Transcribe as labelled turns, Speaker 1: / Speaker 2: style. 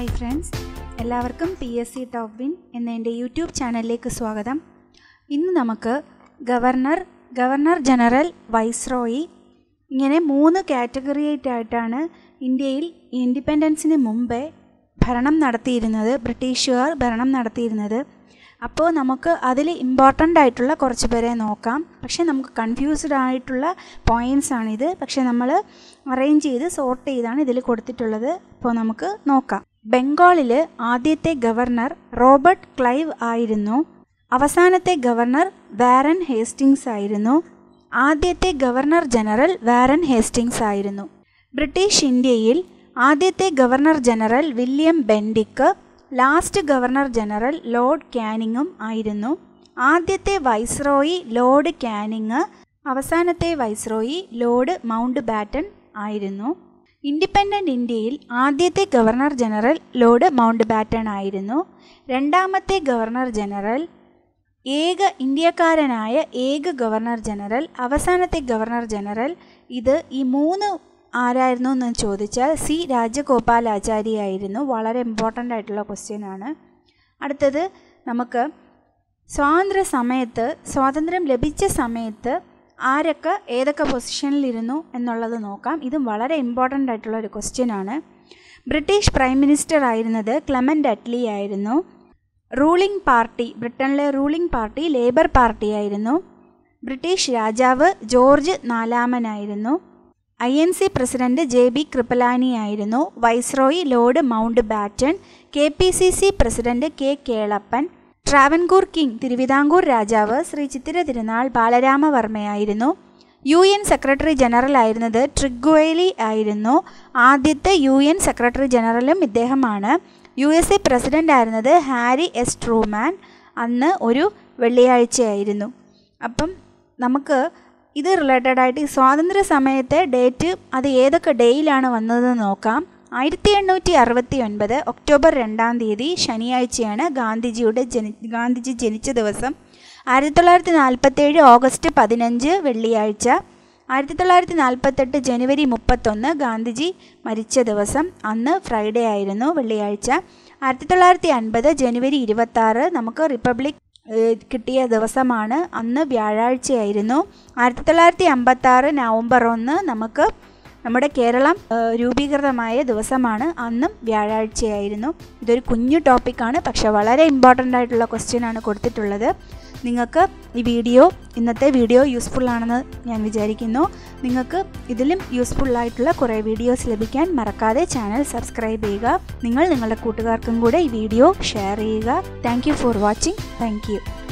Speaker 1: hi friends എല്ലാവർക്കും P S C top win എന്ന എൻ്റെ യൂട്യൂബ് ചാനലിലേക്ക് സ്വാഗതം ഇന്ന് നമുക്ക് ഗവർണർ ഗവർണർ ജനറൽ വൈസ്രോയി ഇങ്ങനെ മൂന്ന് കാറ്റഗറിയായിട്ടായിട്ടാണ് ഇന്ത്യയിൽ ഇൻഡിപെൻഡൻസിന് മുമ്പേ ഭരണം നടത്തിയിരുന്നത് ബ്രിട്ടീഷുകാർ ഭരണം നടത്തിയിരുന്നത് അപ്പോൾ നമുക്ക് അതിൽ ഇമ്പോർട്ടൻ്റ് ആയിട്ടുള്ള കുറച്ച് പേരെ നോക്കാം പക്ഷേ നമുക്ക് കൺഫ്യൂസ്ഡ് ആയിട്ടുള്ള പോയിൻറ്റ്സ് ആണിത് പക്ഷേ നമ്മൾ അറേഞ്ച് ചെയ്ത് സോർട്ട് ചെയ്താണ് ഇതിൽ കൊടുത്തിട്ടുള്ളത് അപ്പോൾ നമുക്ക് നോക്കാം ബംഗാളിൽ ആദ്യത്തെ ഗവർണർ റോബർട്ട് ക്ലൈവ് ആയിരുന്നു അവസാനത്തെ ഗവർണർ വാരൻ ഹേസ്റ്റിങ്സ് ആയിരുന്നു ആദ്യത്തെ ഗവർണർ ജനറൽ വാരൻ ഹേസ്റ്റിങ്സ് ആയിരുന്നു ബ്രിട്ടീഷ് ഇന്ത്യയിൽ ആദ്യത്തെ governor general William Bentinck last governor general lord കാനിങ്ങും ആയിരുന്നു ആദ്യത്തെ വൈസ്രോയി ലോർഡ് കാനിങ് അവസാനത്തെ വൈസ്രോയി ലോർഡ് മൗണ്ട് ബാറ്റൺ ആയിരുന്നു ഇൻഡിപെൻഡൻ്റ് ഇന്ത്യയിൽ ആദ്യത്തെ governor general lord Mountbatten ആയിരുന്നു രണ്ടാമത്തെ ഗവർണർ ജനറൽ ഏക ഇന്ത്യക്കാരനായ ഏക ഗവർണർ ജനറൽ അവസാനത്തെ ഗവർണർ ജനറൽ ഇത് ഈ മൂന്ന് ആരായിരുന്നു എന്ന് ചോദിച്ചാൽ സി രാജഗോപാലാചാരി ആയിരുന്നു വളരെ ഇമ്പോർട്ടൻ്റ് ആയിട്ടുള്ള ക്വസ്റ്റ്യൻ ആണ് അടുത്തത് നമുക്ക് സ്വാതന്ത്ര്യ സമയത്ത് സ്വാതന്ത്ര്യം ലഭിച്ച സമയത്ത് ആരൊക്കെ ഏതൊക്കെ പൊസിഷനിലിരുന്നു എന്നുള്ളത് നോക്കാം ഇതും വളരെ ഇമ്പോർട്ടൻ്റ് ആയിട്ടുള്ള ഒരു ക്വസ്റ്റ്യൻ ആണ് ബ്രിട്ടീഷ് പ്രൈം മിനിസ്റ്റർ ആയിരുന്നത് ക്ലെമൻ്റ് അറ്റ്ലി ആയിരുന്നു റൂളിംഗ് പാർട്ടി ബ്രിട്ടനിലെ റൂളിംഗ് പാർട്ടി ലേബർ പാർട്ടി ആയിരുന്നു ബ്രിട്ടീഷ് രാജാവ് ജോർജ് നാലാമനായിരുന്നു I N C president J B Kripalani ആയിരുന്നു viceroy lord Mountbatten K P C C president K Kelappan Travancore king Thiruvithamkoor രാജാവ് ശ്രീ ചിത്തിര തിരുനാൾ ബാലരാമവർമ്മയായിരുന്നു യു എൻ സെക്രട്ടറി ജനറൽ ആയിരുന്നത് Trygve Lie ആയിരുന്നു ആദ്യത്തെ യു എൻ സെക്രട്ടറി ജനറലും ഇദ്ദേഹമാണ് യു എസ് എ പ്രസിഡൻ്റ് ആയിരുന്നത് ഹാരി എസ് ട്രൂമാൻ അന്ന് ഒരു വെള്ളിയാഴ്ചയായിരുന്നു അപ്പം നമുക്ക് ഇത് റിലേറ്റഡ് ആയിട്ട് ഈ സ്വാതന്ത്ര്യ സമയത്തെ ഡേറ്റ് അത് ഏതൊക്കെ ഡേയിലാണ് വന്നതെന്ന് നോക്കാം ആയിരത്തി എണ്ണൂറ്റി അറുപത്തി ഒൻപത് ഒക്ടോബർ രണ്ടാം തീയതി ശനിയാഴ്ചയാണ് ഗാന്ധിജിയുടെ ജനി ഗാന്ധിജി ജനിച്ച ദിവസം ആയിരത്തി തൊള്ളായിരത്തി നാൽപ്പത്തേഴ് ഓഗസ്റ്റ് പതിനഞ്ച് വെള്ളിയാഴ്ച ആയിരത്തി തൊള്ളായിരത്തി നാൽപ്പത്തെട്ട് ജനുവരി മുപ്പത്തൊന്ന് ഗാന്ധിജി മരിച്ച ദിവസം അന്ന് ഫ്രൈഡേ ആയിരുന്നു വെള്ളിയാഴ്ച ആയിരത്തി തൊള്ളായിരത്തി അൻപത് ജനുവരി ഇരുപത്താറ് നമുക്ക് റിപ്പബ്ലിക് കിട്ടിയ ദിവസമാണ് അന്ന് വ്യാഴാഴ്ചയായിരുന്നു ആയിരത്തി തൊള്ളായിരത്തി അമ്പത്താറ് നവംബർ ഒന്ന് നമുക്ക് നമ്മുടെ കേരളം രൂപീകൃതമായ ദിവസമാണ് അന്നും വ്യാഴാഴ്ചയായിരുന്നു ഇതൊരു കുഞ്ഞു ടോപ്പിക്കാണ് പക്ഷെ വളരെ ഇമ്പോർട്ടൻ്റ് ആയിട്ടുള്ള ക്വസ്റ്റ്യൻ ആണ് കൊടുത്തിട്ടുള്ളത് നിങ്ങൾക്ക് ഈ വീഡിയോ ഇന്നത്തെ വീഡിയോ യൂസ്ഫുൾ ആണെന്ന് ഞാൻ വിചാരിക്കുന്നു നിങ്ങൾക്ക് ഇതിലും യൂസ്ഫുൾ ആയിട്ടുള്ള കുറേ വീഡിയോസ് ലഭിക്കാൻ മറക്കാതെ ചാനൽ സബ്സ്ക്രൈബ് ചെയ്യുക നിങ്ങൾ നിങ്ങളുടെ കൂട്ടുകാർക്കും കൂടെ ഈ വീഡിയോ ഷെയർ ചെയ്യുക താങ്ക് ഫോർ വാച്ചിങ് താങ്ക്